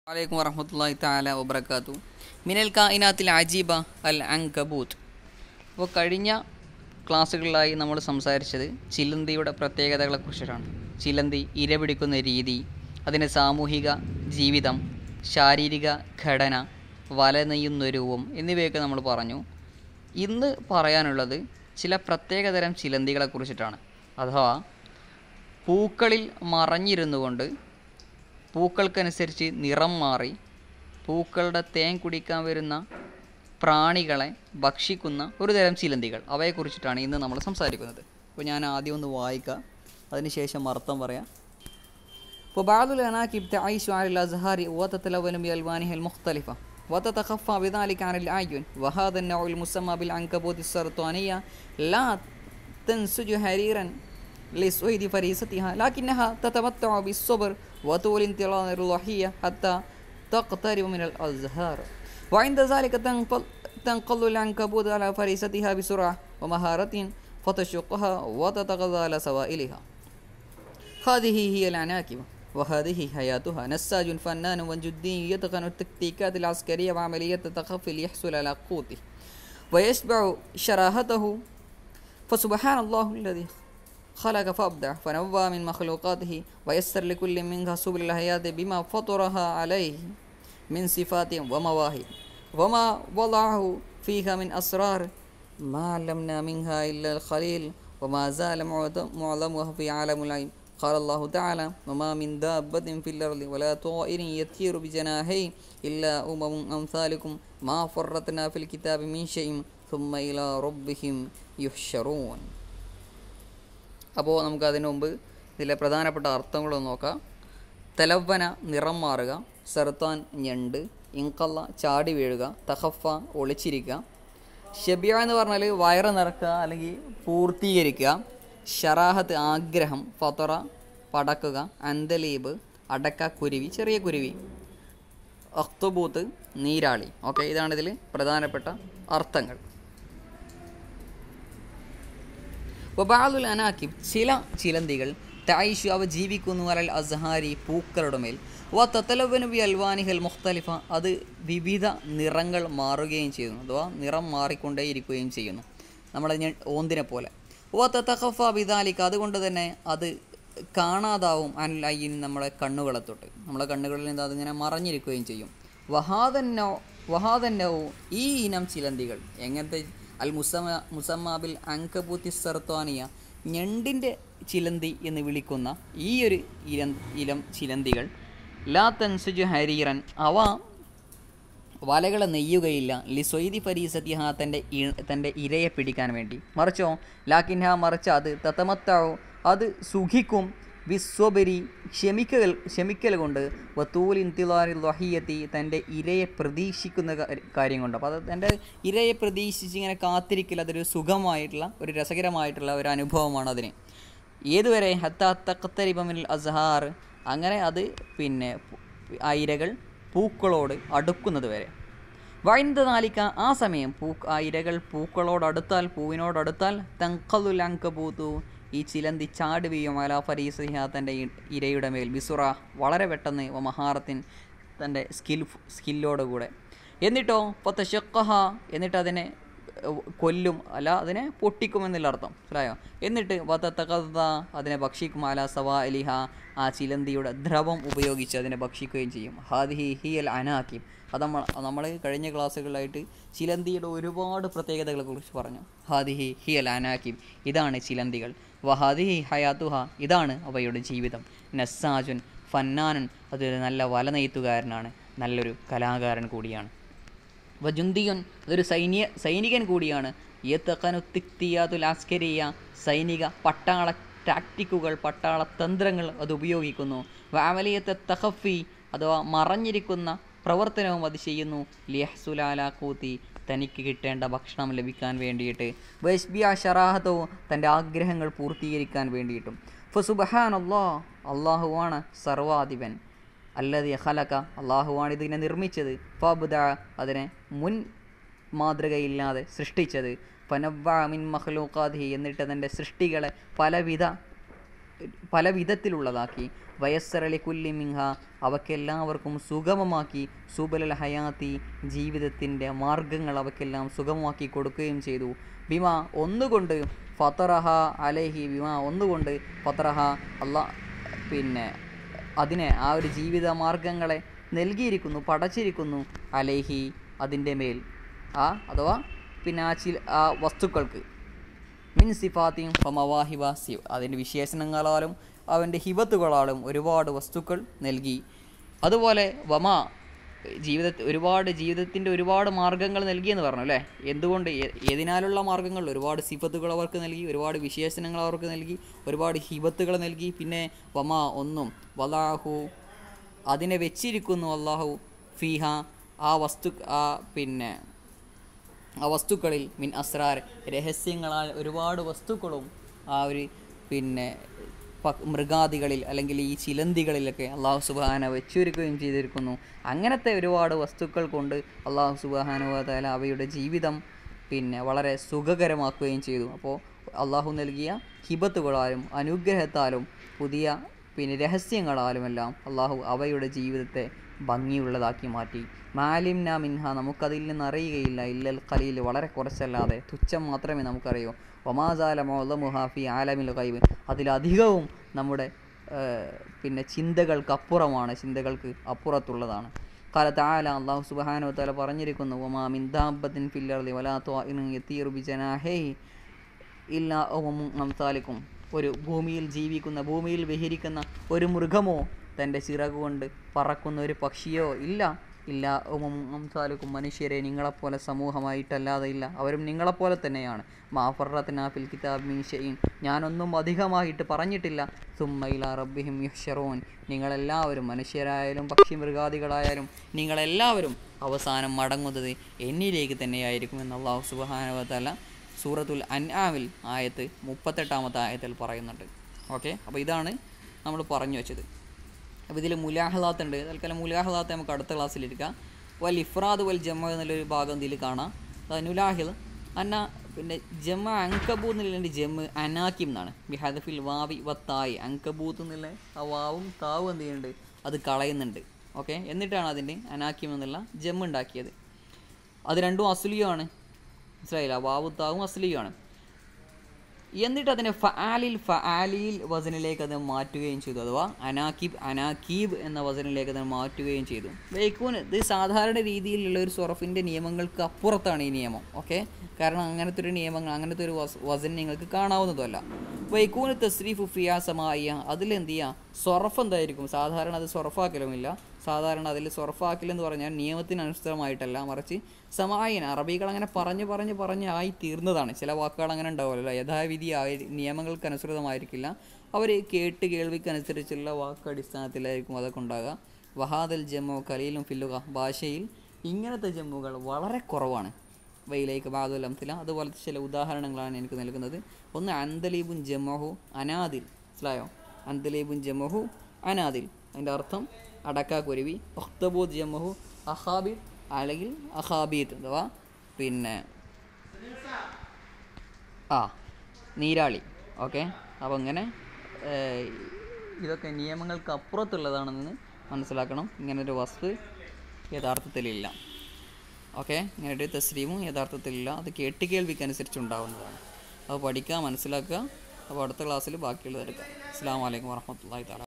വലൈക്കും വറഹമത്തല്ലാഹി താല വബർക്കാത്തു മിനൽ കായിനാത്തിൽ അജീബ അൽ അങ്കബൂത്ത് അപ്പോൾ കഴിഞ്ഞ ക്ലാസ്സുകളിലായി നമ്മൾ സംസാരിച്ചത് ചിലന്തിയുടെ പ്രത്യേകതകളെക്കുറിച്ചിട്ടാണ് ചിലന്തി ഇരപിടിക്കുന്ന രീതി അതിൻ്റെ സാമൂഹിക ജീവിതം ശാരീരിക ഘടന വല നെയ്യുന്ന രൂപം എന്നിവയൊക്കെ നമ്മൾ പറഞ്ഞു ഇന്ന് പറയാനുള്ളത് ചില പ്രത്യേകതരം ചിലന്തികളെക്കുറിച്ചിട്ടാണ് അഥവാ പൂക്കളിൽ മറഞ്ഞിരുന്നു കൊണ്ട് പൂക്കൾക്കനുസരിച്ച് നിറം മാറി പൂക്കളുടെ തേൻ കുടിക്കാൻ വരുന്ന പ്രാണികളെ ഭക്ഷിക്കുന്ന ഒരു തരം ചിലന്തികൾ അവയെക്കുറിച്ചിട്ടാണ് ഇന്ന് നമ്മൾ സംസാരിക്കുന്നത് അപ്പോൾ ഞാൻ ആദ്യം ഒന്ന് വായിക്കാം അതിനുശേഷം അർത്ഥം പറയാം وبعض الأناكب تعيش على الأزهار وتتلون بألوانها المختلفة وتتخفى بذلك عن الأعين وهذا النوع المسمى بالعنكبوت السرطانية لا تنسج حريرا لسويد فريستها لكنها تتمتع بالصبر وطول انتظار الضحية حتى تقترب من الأزهار وعند ذلك تنقل, تنقل العنكبوت على فريستها بسرعة ومهارة فتشقها وتتغذى على سوائلها هذه هي العناكب وهذه حياتها نساج فنان وجدي يتقن التكتيكات العسكرية وعملية التخفي ليحصل على قوته ويشبع شراهته فسبحان الله الذي خلق فأبدع فنوى من مخلوقاته ويسر لكل منها سبل الحياة بما فطرها عليه من صفات ومواهب وما وضعه فيها من أسرار ما علمنا منها إلا الخليل وما زال معظمها في عالم العلم قال الله تعالى وما من دابة في الأرض ولا طائر يطير بجناحيه إلا أمم أمثالكم ما فرطنا في الكتاب من شيء ثم إلى ربهم يحشرون അപ്പോൾ നമുക്ക് അതിനു മുമ്പ് ഇതിലെ പ്രധാനപ്പെട്ട അർത്ഥങ്ങളൊന്ന് നോക്കാം തെലവ്വന നിറം മാറുക സെർത്താൻ ഞണ്ട് ഇങ്കല്ല ചാടി വീഴുക തഹഫ ഒളിച്ചിരിക്കുക ഷെബിയ എന്ന് പറഞ്ഞാൽ വയറ് നിറക്കുക അല്ലെങ്കിൽ പൂർത്തീകരിക്കുക ഷറാഹത്ത് ആഗ്രഹം ഫതൊറ പടക്കുക അന്തലീബ് അടക്ക കുരുവി ചെറിയ കുരുവി അഖ്തുബൂത്ത് നീരാളി ഓക്കെ ഇതാണ് ഇതിൽ പ്രധാനപ്പെട്ട അർത്ഥങ്ങൾ വബാലുൽ അനാക്കിബ് ചില ചിലന്തികൾ തായിഷു അവ ജീവിക്കുന്നു അലൽ അസ്ഹാരി പൂക്കളുടെ മേൽ വ തത്തലവനുബി അൽവാനിഹൽ മുഖ്തലിഫ അത് വിവിധ നിറങ്ങൾ മാറുകയും ചെയ്യുന്നു അഥവാ നിറം മാറിക്കൊണ്ടേയിരിക്കുകയും ചെയ്യുന്നു നമ്മുടെ ഞ ഓന്തിനെ പോലെ വ തത്തഖഫ ബിദാലിക്ക് അതുകൊണ്ട് തന്നെ അത് കാണാതാവും അനിൽ അയ്യിൻ നമ്മളെ കണ്ണുകളെ തൊട്ട് നമ്മളെ കണ്ണുകളിൽ നിന്ന് അതിങ്ങനെ മറഞ്ഞിരിക്കുകയും ചെയ്യും വഹാദന്നോ വഹാദന്നോ ഈ ഇനം ചിലന്തികൾ എങ്ങനത്തെ അൽ മുസമ മുസമ്മാബിൽ അങ്കബൂത്തി സർത്താനിയ ഞണ്ടിൻ്റെ ചിലന്തി എന്ന് വിളിക്കുന്ന ഈ ഒരു ഇരം ഇലം ചിലന്തികൾ ലാ തൻസുജു ഹരീറൻ അവ വലകളെ നെയ്യുകയില്ല ലിസൊയ്തി ഫരീസത്തിഹ തൻ്റെ തൻ്റെ ഇരയെ പിടിക്കാൻ വേണ്ടി മറിച്ചോ ലാക്കിൻഹ മറിച്ച് അത് തത്തമത്താവോ അത് സുഖിക്കും വിസ്വബരി ക്ഷമിക്കൽ ക്ഷമിക്കൽ കൊണ്ട് വത്തൂൽ ഇന്തിലാറിൽ വഹിയത്തി തൻ്റെ ഇരയെ പ്രതീക്ഷിക്കുന്ന കാര്യം കൊണ്ട് അപ്പോൾ അത് തൻ്റെ ഇരയെ പ്രതീക്ഷിച്ച് ഇങ്ങനെ കാത്തിരിക്കൽ അതൊരു സുഖമായിട്ടുള്ള ഒരു രസകരമായിട്ടുള്ള ഒരു അനുഭവമാണ് അതിന് ഏതുവരെ ഹത്ത തക്കത്തരിബമിൽ അസഹാർ അങ്ങനെ അത് പിന്നെ ആ ഇരകൾ പൂക്കളോട് അടുക്കുന്നത് വരെ വൈന്ത നാലിക്ക ആ സമയം പൂ ആ ഇരകൾ പൂക്കളോട് അടുത്താൽ പൂവിനോട് അടുത്താൽ തങ്കലുൽ അങ്കബൂത്തു ഈ ചിലന്തി ചാടുകയും അല ഫരീസിഹ തൻ്റെ ഇരയുടെ മേൽ ബിസുറ വളരെ പെട്ടെന്ന് മഹാറത്തിൻ തൻ്റെ സ്കിൽ സ്കില്ലോടുകൂടെ എന്നിട്ടോ പത്ത് ഷെക്കഹ എന്നിട്ട് അതിനെ കൊല്ലും അല്ല അതിനെ പൊട്ടിക്കുമെന്നുള്ള അർത്ഥം മനസ്സിലായോ എന്നിട്ട് വതത്തകത അതിനെ ഭക്ഷിക്കും അല സവാ അലിഹ ആ ചിലന്തിയുടെ ദ്രവം ഉപയോഗിച്ച് അതിനെ ഭക്ഷിക്കുകയും ചെയ്യും ഹാദിഹി ഹിയൽ അനാക്കിം അത് നമ്മൾ നമ്മൾ കഴിഞ്ഞ ക്ലാസ്സുകളിലായിട്ട് ചിലന്തിയുടെ ഒരുപാട് പ്രത്യേകതകളെ കുറിച്ച് പറഞ്ഞു ഹാദിഹി ഹിയൽ അനാക്കിം ഇതാണ് ചിലന്തികൾ വഹാദിഹി ഹയാത്തുഹ ഇതാണ് അവയുടെ ജീവിതം നസ്സാജുൻ ഫന്നാനുൻ അതൊരു നല്ല വല നെയ്ത്തുകാരനാണ് നല്ലൊരു കലാകാരൻ കൂടിയാണ് വജുന്തിയുൻ അതൊരു സൈന്യ സൈനികൻ കൂടിയാണ് യത്തഖനുത്തിക്തിയാതുൽ ആസ്കരിയ സൈനിക പട്ടാള ടാക്ടിക്കുകൾ പട്ടാള തന്ത്രങ്ങൾ അത് ഉപയോഗിക്കുന്നു വാമലിയത്തെ തഹഫി അഥവാ മറഞ്ഞിരിക്കുന്ന പ്രവർത്തനവും അത് ചെയ്യുന്നു ലിയഹ്സുലാല കൂത്തി തനിക്ക് കിട്ടേണ്ട ഭക്ഷണം ലഭിക്കാൻ വേണ്ടിയിട്ട് വൈസ്ബിയ ഷറാഹത്തവും തൻ്റെ ആഗ്രഹങ്ങൾ പൂർത്തീകരിക്കാൻ വേണ്ടിയിട്ടും ഫസുബഹാൻ അള്ളാഹ് അള്ളാഹുവാണ് സർവാധിപൻ അല്ലതി ഹലക അള്ളാഹുവാണ് ഇതിനെ നിർമ്മിച്ചത് ഫബുദ അതിനെ മുൻ മാതൃകയില്ലാതെ സൃഷ്ടിച്ചത് ഫനവ്വ മിൻ മഹ്ലൂക്കാദി എന്നിട്ട് അതിൻ്റെ സൃഷ്ടികളെ പലവിധ പല വിധത്തിലുള്ളതാക്കി വയസ്സറലി കുല്ലി മിൻഹ അവക്കെല്ലാവർക്കും സുഗമമാക്കി സുബലൽ ഹയാത്തി ജീവിതത്തിൻ്റെ മാർഗങ്ങൾ അവക്കെല്ലാം സുഗമമാക്കി കൊടുക്കുകയും ചെയ്തു ബിമ ഒന്നുകൊണ്ട് ഫത്തറഹ അലഹി ബിമ ഒന്നുകൊണ്ട് ഫത്തറഹ അല്ലാ പിന്നെ അതിനെ ആ ഒരു ജീവിത മാർഗങ്ങളെ നൽകിയിരിക്കുന്നു പടച്ചിരിക്കുന്നു അലേഹി അതിൻ്റെ മേൽ ആ അഥവാ പിന്നെ ആ ചില ആ വസ്തുക്കൾക്ക് മിൻ സിഫാത്തിയും ഫമവാഹിബ സി അതിൻ്റെ വിശേഷണങ്ങളാലും അവൻ്റെ ഹിബത്തുകളാലും ഒരുപാട് വസ്തുക്കൾ നൽകി അതുപോലെ വമ ജീവിത ഒരുപാട് ജീവിതത്തിൻ്റെ ഒരുപാട് മാർഗങ്ങൾ നൽകിയെന്ന് പറഞ്ഞു അല്ലേ എന്തുകൊണ്ട് ഏ- ഏതിനാലുള്ള മാർഗങ്ങൾ ഒരുപാട് സിഫത്തുകൾ അവർക്ക് നൽകി ഒരുപാട് വിശേഷണങ്ങൾ അവർക്ക് നൽകി ഒരുപാട് ഹിബത്തുകൾ നൽകി പിന്നെ വമ ഒന്നും വലാഹു അതിനെ വെച്ചിരിക്കുന്നു അള്ളാഹു ഫീഹ ആ വസ്തു ആ പിന്നെ ആ വസ്തുക്കളിൽ മിൻ അസ്രാർ രഹസ്യങ്ങളാൽ ഒരുപാട് വസ്തുക്കളും ആ ഒരു പിന്നെ പ- മൃഗാദികളിൽ അല്ലെങ്കിൽ ഈ ചിലന്തികളിലൊക്കെ അള്ളാഹു സുബാന വെച്ചൊരുക്കുകയും ചെയ്തിരിക്കുന്നു അങ്ങനത്തെ ഒരുപാട് വസ്തുക്കൾ കൊണ്ട് അള്ളാഹു സുബാനുവല അവയുടെ ജീവിതം പിന്നെ വളരെ സുഖകരമാക്കുകയും ചെയ്തു അപ്പോൾ അള്ളാഹു നൽകിയ ഹിബത്തുകളാലും അനുഗ്രഹത്താലും പുതിയ പിന്നെ രഹസ്യങ്ങളാലുമെല്ലാം അള്ളാഹു അവയുടെ ജീവിതത്തെ ഭംഗിയുള്ളതാക്കി മാറ്റി മാലിംന മിൻഹ നമുക്കതിൽ നിന്ന് അറിയുകയില്ല ഇല്ലൽ ഖലീൽ വളരെ കുറച്ചല്ലാതെ തുച്ഛം മാത്രമേ നമുക്കറിയൂ ഒമാസാല മൊലമുഹാഫി ആലമിൽ കൈവ് അതിലധികവും നമ്മുടെ ഏഹ്, പിന്നെ ചിന്തകൾക്കപ്പുറമാണ് ചിന്തകൾക്ക് അപ്പുറത്തുള്ളതാണ് കാലത്ത് ആല അള്ളാഹു സുബാനോ തല പറഞ്ഞിരിക്കുന്നു ഒമാ മിന്ദാബത്തിൻ ഫില്ലർലി വലാത്തോ യത്തീറുബി ജനാഹേ ഇല്ല അംസാലിക്കും ഒരു ഭൂമിയിൽ ജീവിക്കുന്ന ഭൂമിയിൽ വിഹരിക്കുന്ന ഒരു മൃഗമോ തൻ്റെ ചിറകുകൊണ്ട് പറക്കുന്ന ഒരു പക്ഷിയോ ഇല്ല ഇല്ല അംസാലിക്കും മനുഷ്യരെ നിങ്ങളെപ്പോലെ സമൂഹമായിട്ടല്ലാതെ ഇല്ല അവരും നിങ്ങളെപ്പോലെ തന്നെയാണ് മാഫറത്തിന ഫിൽ കിതാബ് മീഷയും ഞാനൊന്നും അധികമായിട്ട് പറഞ്ഞിട്ടില്ല സുമ്മയില റബ്ബിഹിം യുഹ്ഷറൂൻ നിങ്ങളെല്ലാവരും മനുഷ്യരായാലും പക്ഷി മൃഗാദികളായാലും നിങ്ങളെല്ലാവരും അവസാനം മടങ്ങുന്നത് എന്നിലേക്ക് തന്നെയായിരിക്കും എന്ന് അള്ളാഹു സുബാനുവതല സൂറത്തുൽ അൻആമിൽ ആയത്ത് മുപ്പത്തെട്ടാമത്തെ ആയത്തിൽ പറയുന്നുണ്ട് ഓക്കെ അപ്പോൾ ഇതാണ് നമ്മൾ പറഞ്ഞു വെച്ചത് അപ്പോൾ ഇതിൽ മുലാഹലാത്ത് ഉണ്ട് തൽക്കാലം മുലാഹലാത്ത് നമുക്ക് അടുത്ത ക്ലാസ്സിലിരിക്കാം വൽ ഇഫ്രാദ് വൽ ജമ്മ എന്നുള്ളൊരു ഭാഗം ഇതിൽ കാണാം അത് നുലാഹിൽ അന്ന പിന്നെ ജമ്മ അങ്കബൂ എന്നുള്ളതിൻ്റെ ജമ്മ് അനാക്കിം എന്നാണ് ബിഹദഫിൽ വാവി വത്തായി അങ്കബൂത്ത് എന്നുള്ള ആ വാവും താവും എന്ത് ചെയ്യുന്നുണ്ട് അത് കളയുന്നുണ്ട് ഓക്കെ എന്നിട്ടാണ് അതിൻ്റെ അനാക്കിം എന്നുള്ള ജമ്മ് ഉണ്ടാക്കിയത് അത് രണ്ടും അസുലിയാണ് മനസ്സിലായില്ല വാവു താവും അസ്ലിയുമാണ് എന്നിട്ട് അതിനെ ഫആലിൽ ഫആലിൽ വസനിലേക്ക് അത് മാറ്റുകയും ചെയ്തു അഥവാ അനാക്കിബ് അനാക്കീബ് എന്ന വസനിലേക്ക് അത് മാറ്റുകയും ചെയ്തു വൈക്കൂന് ഇത് സാധാരണ രീതിയിലുള്ള ഒരു സൊറഫിൻ്റെ നിയമങ്ങൾക്ക് അപ്പുറത്താണ് ഈ നിയമം ഓക്കെ കാരണം അങ്ങനത്തെ ഒരു നിയമങ്ങൾ അങ്ങനത്തെ ഒരു വസ് വസൻ നിങ്ങൾക്ക് കാണാവുന്നതല്ല വൈക്കൂന് തസ്രീഫ് ഫിയാസമായ അതിലെന്ത് ചെയ്യുക സൊറഫ് എന്തായിരിക്കും സാധാരണ അത് സൊറഫാക്കലുമില്ല സാധാരണ അതിൽ സൊറഫാക്കൽ എന്ന് പറഞ്ഞാൽ നിയമത്തിന് അനുസൃതമായിട്ടല്ല മറിച്ച് സമായന അറബികൾ അങ്ങനെ പറഞ്ഞ് പറഞ്ഞ് പറഞ്ഞ് ആയി തീർന്നതാണ് ചില വാക്കുകൾ അങ്ങനെ ഉണ്ടാവുമല്ലോ യഥാവിധി ആയി നിയമങ്ങൾക്ക് അനുസൃതമായിരിക്കില്ല അവർ കേട്ട് കേൾവിക്കനുസരിച്ചുള്ള വാക്ക് അടിസ്ഥാനത്തിലായിരിക്കും അതൊക്കെ ഉണ്ടാകുക വഹാദൽ ജമ്മു കലയിലും ഫില്ലുക ഭാഷയിൽ ഇങ്ങനത്തെ ജമ്മുകൾ വളരെ കുറവാണ് വയിലേക്ക് ബാദുൽ അംസില അതുപോലത്തെ ചില ഉദാഹരണങ്ങളാണ് എനിക്ക് നൽകുന്നത് ഒന്ന് അന്തലീബുൻ ജമ്മഹു അനാദിൽ മനസ്സിലായോ അന്തലീബുൻ ജമ്മഹു അനാദിൽ അതിൻ്റെ അർത്ഥം അടക്കാക്കുരുവി ഒക്തബൂദ് ജമ്മഹു അഹാബിർ അല്ലെങ്കിൽ അഹാബീത്ത് അഥവാ പിന്നെ ആ നീരാളി ഓക്കെ അപ്പോൾ ഇങ്ങനെ ഏഹ്, ഇതൊക്കെ നിയമങ്ങൾക്ക് അപ്പുറത്തുള്ളതാണെന്ന് മനസ്സിലാക്കണം ഇങ്ങനൊരു വസ്തു യഥാർത്ഥത്തിലില്ല ഓക്കെ ഇങ്ങനെ ഒരു തസ്ലീമും യഥാർത്ഥത്തിലില്ല അത് കേട്ട് കേൾവിക്കനുസരിച്ച് ഉണ്ടാവുന്നതാണ് അപ്പോൾ പഠിക്കുക മനസ്സിലാക്കുക അപ്പോൾ അടുത്ത ക്ലാസ്സിൽ ബാക്കിയുള്ളത് എടുക്കാം അസ്സാം വലൈക്കും വർഹമത്തല്ലാ താല